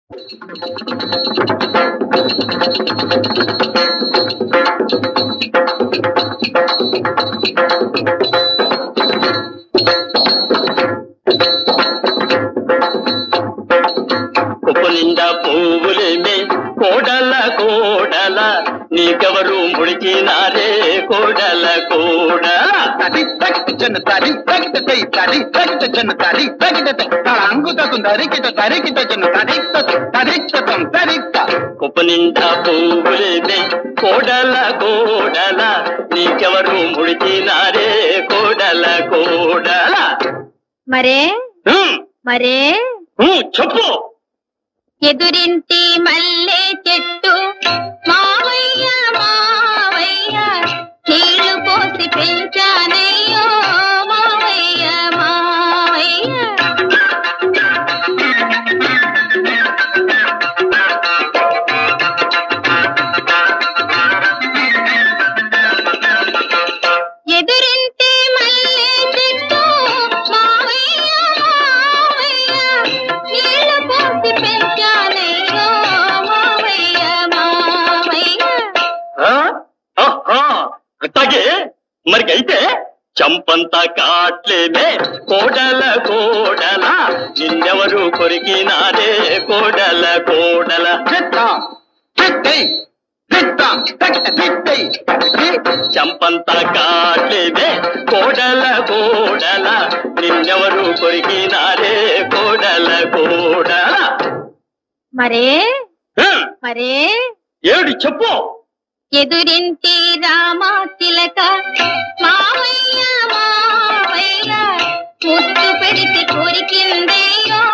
కుప్పు నిండా పువ్వులేమే కోడల కోడల నీకెవరు ముడిచినారే కోడల కోడల తడి తగిట చెన్న తడి తగిట తై తడి తగిట చెన్న తడి తగిట తై తళంగుతకు తరికిట తరికిట చెన్న తడిక్త తడిక్తం తడిక్త కుప్పు నిండా పువ్వులేమే కోడల కోడల నీకెవరు ముడిచినారే కోడల కోడల మరే హ్మ్, మరే హ్మ్, చెప్పు ఎదురింటి మల్లె చెట్టు మావయ్య మావయ్య నీళ్లు పోసి పెంచానయ్యో మావయ్య మావయ్య ఎదురింటి మల్లె చెట్టు మావయ్య మావయ్య నీళ్లు పోసి పెంచానయ్యో మావయ్య మావయ్య ఆ? ఆహా, అట్టాగే మరికైతే చంపంతా కాట్లేమే కోడల కోడల నిన్నెవరు కొరికినారే కోడల కోడల చిత్తం చిత్తై చిత్తం తగిట చిత్తై చంపంతా కాట్లేమే కోడల కోడల నిన్నెవరు కొరికినారే కోడల కోడల మరే హ్మ్, మరే ఏడు చెప్పు ఎదురింటి రామా తిలక మావయ్య మావయ్య ముద్దు పెడితే కోరికిందయ్యో